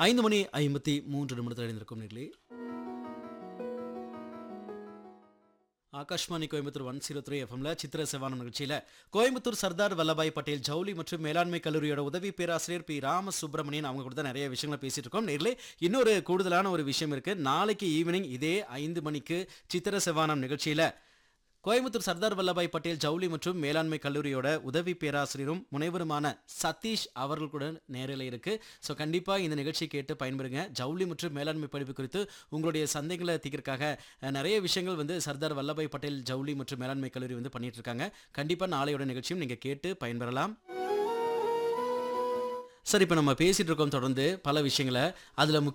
ஐந்து மணி ஐம்பத்தி மூன்று நிமிடத்தில் அடைந்திருக்கும் நேர்களே Akashvani Coimbatore one zero three எஃப்எம்ல சித்திர செவானம் நிகழ்ச்சியில் கோயம்புத்தூர் சர்தார் வல்லபாய் பட்டேல் ஜவுளி மற்றும் மேலாண்மை கல்லூரியோட உதவி பேராசிரியர் பி ராம சுப்பிரமணியன் அவங்க கூட தான் நிறைய விஷயங்களை பேசிட்டு இருக்கோம் நேர்களே இன்னொரு கூடுதலான ஒரு விஷயம் இருக்கு நாளைக்கு ஈவினிங் இதே ஐந்து மணிக்கு சித்திர செவானம் நிகழ்ச்சியில் கோயம்புத்தூர் சர்தார் வல்லபாய் பட்டேல் ஜவுளி மற்றும் மேலாண்மை கல்லூரியோட உதவி பேராசிரியரும் முனைவருமான சதீஷ் அவர்கள் கூட நேரில் இருக்கு ஸோ கண்டிப்பாக இந்த நிகழ்ச்சி கேட்டு பயன்பெறுங்க ஜவுளி மற்றும் மேலாண்மை படிப்பு குறித்து உங்களுடைய சந்தைகளை தீர்க்கறதுக்காக அஹ், நிறைய விஷயங்கள் வந்து சர்தார் வல்லபாய் பட்டேல் ஜவுளி மற்றும் மேலாண்மை கல்லூரி வந்து பண்ணிட்டு இருக்காங்க கண்டிப்பாக நாளையோட நிகழ்ச்சியும் நீங்கள் கேட்டு பயன்பெறலாம் சரி இப்போ நம்ம பேசிட்டு இருக்கோம் தொடர்ந்து பல விஷயங்களை அதில்